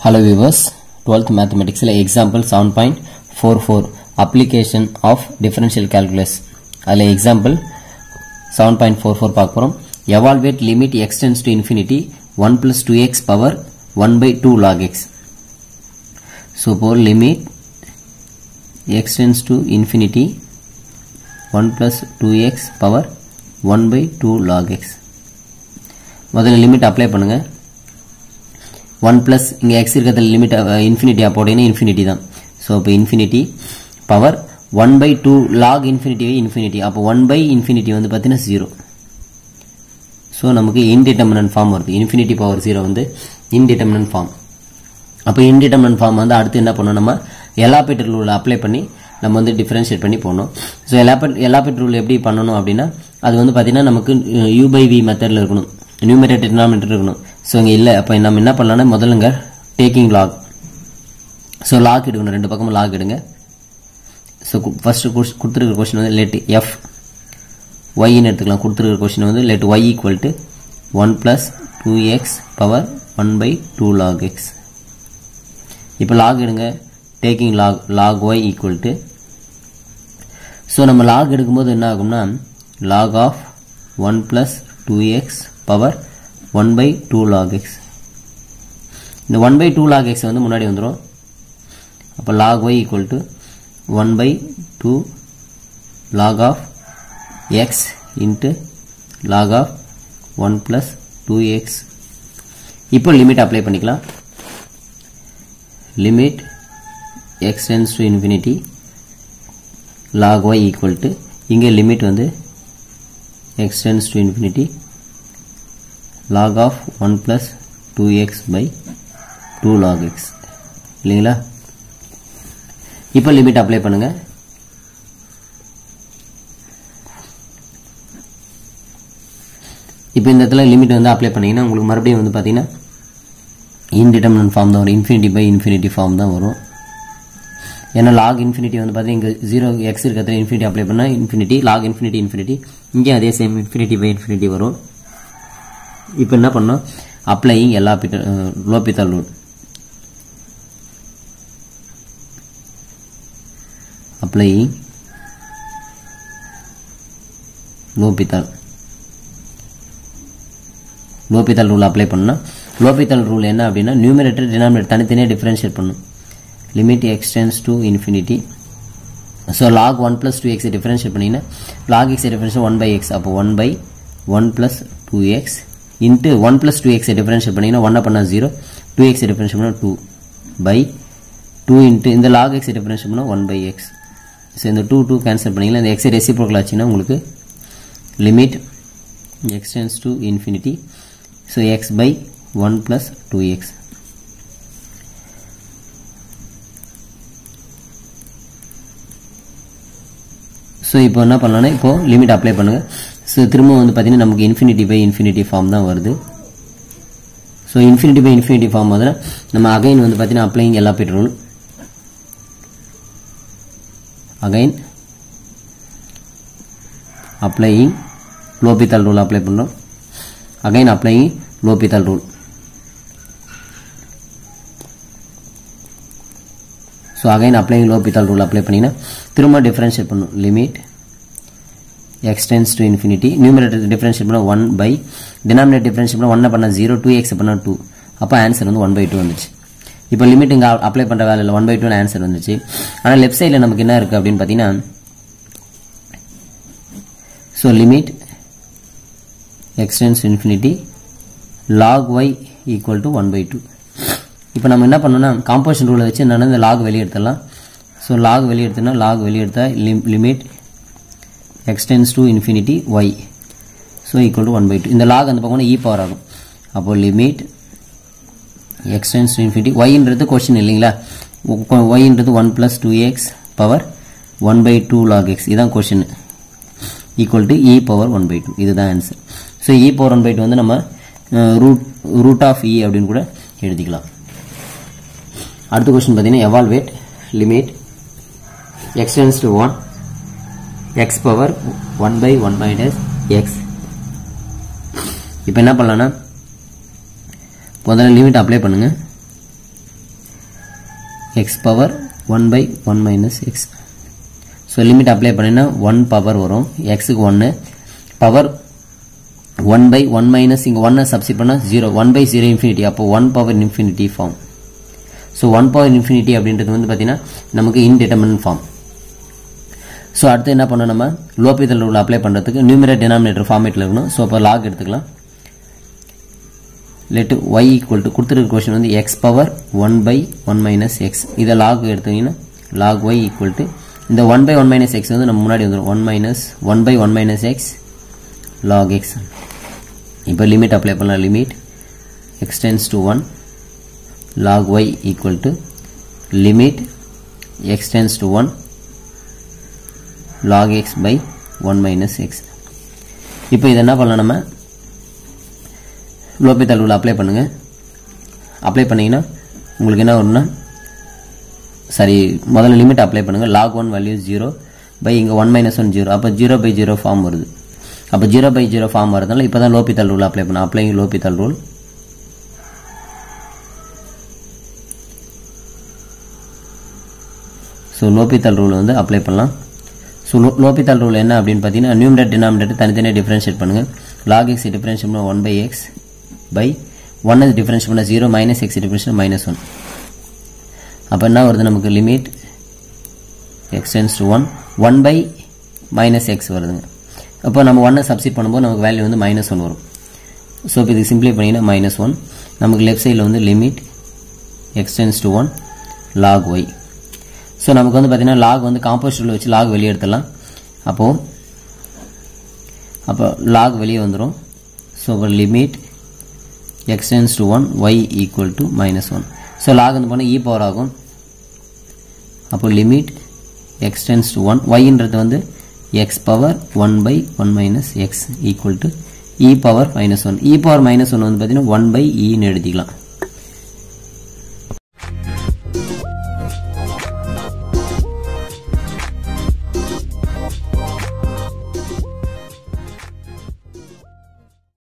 Hello viewers, 12th mathematics example 7.44 application of differential calculus அதில் example 7.44 பார்க்க போறோம் evaluate limit x tends to infinity 1 plus 2x power 1 by 2 log x so இப்போ limit x tends to infinity 1 plus 2x power 1 by 2 log x முதல்ல limit apply பண்ணுங்க one plus இங்கே x இருக்கிறதுல limit இன்ஃபினிட்டியாக போட்டீங்கன்னா infinity தான் so இப்போ infinity power one by two log இன்ஃபினிட்டிவே இன்ஃபினிட்டி அப்போ ஒன் பை இன்ஃபினிட்டி வந்து பார்த்தீங்கன்னா ஜீரோ ஸோ நமக்கு இன்டிட்டர்மினன்ட் ஃபார்ம் வருது இன்ஃபினிட்டி பவர் ஜீரோ வந்து இன்டிட்டர்மினன்ட் ஃபார்ம் அப்போ இன்டிட்டர்மினன்ட் ஃபார்ம் வந்து அடுத்து என்ன பண்ணணும் நம்ம எலாபேட்டர் ரூல் அப்ளை பண்ணி நம்ம வந்து டிஃபரன்ஷியேட் பண்ணி போகணும் ஸோ எலாபேட் எலாபேட் ரூல் எப்படி பண்ணணும் அப்படின்னா அது வந்து பார்த்தீங்கன்னா நமக்கு யூ பை வி மெத்தடில் இருக்கணும் நியூமரேட்டர் டினாமினேட்டர் இருக்கணும் ஸோ இங்கே இல்லை அப்போ நம்ம என்ன பண்ணலாம்னா முதலுங்க டேக்கிங் லாக் ஸோ லாக் எடுக்கணும் ரெண்டு பக்கமும் லாக் எடுங்க ஸோ ஃபஸ்ட்டு கொடுத்துருக்க கொஸ்டின் வந்து லெட் எஃப் ஒய்ன்னு எடுத்துக்கலாம் கொடுத்துருக்க கொஸ்டின் வந்து let y equal to one plus two x power one by two log x இப்போ லாக் எடுங்க taking log log y equal to so நம்ம லாக் எடுக்கும்போது என்ன ஆகும்னா log of one plus two x power one by two log x இந்த one by two log x வந்து முன்னாடி வந்துடும் அப்போ log y equal to one by two log of x into log of one plus two x இப்போ limit apply பண்ணிக்கலாம் limit x tends to infinity log y equal to இங்கே limit வந்து x tends to infinity log of 1 plus 2x by 2 log x இல்லைங்களா இப்போ limit apply பண்ணுங்க இப்போ இந்த இடத்துல லிமிட் வந்து அப்ளை பண்ணீங்கன்னா உங்களுக்கு மறுபடியும் வந்து பார்த்தீங்கன்னா இன்டிட்டர்மினன்ட் ஃபார்ம் தான் வரும் இன்ஃபினிட்டி பை இன்ஃபினிட்டி ஃபார்ம் தான் வரும் ஏன்னா லாக் இன்ஃபினிட்டி வந்து பார்த்தீங்கன்னா இங்கே ஜீரோ எக்ஸ் இருக்கிறதுல இன்ஃபினிட்டி அப்ளை பண்ணால் இன்ஃபினிட்டி லாக் இன்ஃபினிட்டி இன்ஃபினிட்டி இங்கே அதே சேம் இன்ஃபினிட்டி பை இன்ஃபினிட்டி வரும் இப்போ என்ன பண்ணோம் அப்ளையிங் எல்லா L'Hopital rule applying L'Hopital L'Hopital rule apply பண்ணால் லோபித்தல் ரூல் என்ன அப்படின்னா நியூமரேட்டர் டினாமினேட்டர் தனித்தனியாக டிஃபரன்ஷியேட் பண்ணும் limit x tends to infinity so log one plus two எக்ஸை டிஃபரன்ஷியேட் பண்ணிங்கன்னா லாக் எக்ஸை டிஃபரன்ஷியல் ஒன் பை எக்ஸ் அப்போ one by one plus two x into one plus two எக்ஸை டிஃபரன்ஷியல் பண்ணிங்கன்னா ஒன்னை பண்ணால் ஜீரோ டூ எக்ஸை டிஃபரன்ஷியல் பண்ணால் டூ பை டூ இன்ட்டு இந்த லாக் எக்ஸை டிஃபரன்ஷியல் பண்ணால் ஒன் பை எக்ஸ் ஸோ இந்த டூ டூ கேன்சல் பண்ணிங்கன்னா இந்த எக்ஸை ரெசிப்ரோக்கல் ஆச்சுன்னா உங்களுக்கு limit x tends to infinity so x by one plus two x so இப்போ என்ன பண்ணலாம்னா இப்போது லிமிட் அப்ளை பண்ணுங்கள் ஸோ திரும்ப வந்து பார்த்தீங்கன்னா நமக்கு இன்ஃபினிட்டி பை இன்ஃபினிட்டி ஃபார்ம் தான் வருது so infinity by infinity form வந்து நம்ம அகைன் வந்து பார்த்தீங்கன்னா அப்ளைங் எல்லா பிட் rule again applying L'Hopital rule apply பண்ணுறோம் again applying L'Hopital rule so again applying L'Hopital rule apply பண்ணிங்கன்னா திரும்ப டிஃபரன்ஷியேட் பண்ணும் limit x tends to infinity numerator differentiate பண்ணால் ஒன் பை டினாமினேட் டிஃபரன்ஷியேட் பண்ணால் ஒன்னை பண்ணால் ஜீரோ டூ எக்ஸ் பண்ணால் டூ அப்போ ஆன்சர் வந்து ஒன் பை டூ வந்துச்சு இப்போ லிமிட் இங்கே அப்ளை பண்ணுற வேலையில் ஒன் பை டூ ஆன்சர் வந்துச்சு ஆனால் லெஃப்ட் சைடில் நமக்கு என்ன இருக்குது அப்படின்னு பார்த்தீங்கன்னா so limit x tends infinity log y equal to one by two இப்போ நம்ம என்ன பண்ணோம்னா காம்போசிஷன் ரூலை வச்சு என்னென்ன இந்த லாக் வெளியே எடுத்துடலாம் ஸோ லாக் வெளியே எடுத்தோம்னா லாக் வெளியே எடுத்தால் limit x tends to infinity y so equal to one by two இந்த லாக் அந்த பக்கம் இ பவர் ஆகும் அப்போ லிமிட் எக்ஸ்டென்ஸ் டு இன்ஃபினிட்டி ஒய்ன்றது கொஸ்டின் இல்லைங்களா ஒய்ன்றது one plus two x power one by two log x இதுதான் question equal to e power one by two இதுதான் answer so e power one by two வந்து நம்ம root root of இ அப்படின்னு கூட எழுதிக்கலாம் அடுத்த கொஸ்டின் பார்த்தீங்கன்னா evaluate limit x tends to one x power one by one minus x இப்போ என்ன பண்ணலான்னா முதல்ல லிமிட் அப்ளை பண்ணுங்க x power one by one minus x so limit apply பண்ணினா ஒன் பவர் வரும் எக்ஸுக்கு ஒன்று power one by one minus இங்கே ஒன்னை சப்ஸ்டிட் பண்ணால் zero one by zero infinity அப்போ one power infinity form so one power infinity அப்படின்றது வந்து பார்த்தீங்கன்னா நமக்கு இன்டிட்டர்மினன்ட் ஃபார்ம் ஸோ அடுத்து என்ன பண்ணணும் நம்ம லோபிதல் ரூல் அப்ளை பண்ணுறதுக்கு நியூமரேட் டினாமினேட்டர் ஃபார்மேட்டில் இருக்கணும் ஸோ அப்போ லாக் எடுத்துக்கலாம் லெட் ஒய் ஈக்குவல் டு கொடுத்துருக்க கொஷின் வந்து x power one by one minus x இதை லாக் எடுத்தீங்கன்னா லாக் ஒய் ஈக்குவல் டு இந்த one by one minus x வந்து நம்ம முன்னாடி வந்துடும் one minus one by one minus x log x இப்போ லிமிட் அப்ளை பண்ணலாம் limit x tends to one log y equal to limit x tends to 1 log x by 1 minus x இப்போ இது என்ன பண்ணலாம் நம்ம லோபித்தல் ரூல் அப்ளை பண்ணுங்க apply பண்ணீங்கன்னா உங்களுக்கு என்ன வரும்னா சரி முதல்ல லிமிட் அப்ளை பண்ணுங்க log one value zero by இங்கே ஒன் மைனஸ் ஒன் ஜீரோ அப்போ ஜீரோ பை ஜீரோ ஃபார்ம் வருது அப்போ ஜீரோ பை ஜீரோ ஃபார்ம் வரதுனால இப்போ தான் லோபித்தல் ரூல் அப்ளை பண்ண apply L'Hopital rule so L'Hopital rule வந்து அப்ளை பண்ணலாம் ஸோ லோபித்தல் ரூல் என்ன அப்படின்னு பார்த்தீங்கன்னா நியூமரேட் டினாமினேட்டர் தனித்தனியாக டிஃபரன்ஷியேட் பண்ணுங்கள் லாக் எக்ஸ் டிஃபரன்ஷியேட் பண்ண one by x by one S differentiate பண்ண zero minus x differentiate minus one அப்போ என்ன வருது நமக்கு limit x tends to one one by minus x வருதுங்க அப்போ நம்ம ஒன்னை சப்ஸ்டிட் பண்ணும்போது நமக்கு வேல்யூ வந்து மைனஸ் ஒன் வரும் ஸோ இப்போ இது சிம்பிளை பண்ணிங்கன்னா மைனஸ் ஒன் நமக்கு லெஃப்ட் சைடில் வந்து limit x tends to one log y so நமக்கு வந்து பார்த்தீங்கன்னா லாக் வந்து காம்போசிட்டில் வச்சு லாக் வெளியே எடுத்துடலாம் அப்போது அப்போ லாக் வெளியே வந்துடும் ஸோ இப்போ limit x tends to one y equal to minus one so log வந்து பண்ணால் இ பவர் ஆகும் அப்போ லிமிட் எக்ஸ்டென்ஸ் டு ஒன் ஒய்ன்றது வந்து x power one by one minus x equal to e power minus one e power minus one வந்து பார்த்தீங்கன்னா one by இன்னு எழுதிக்கலாம்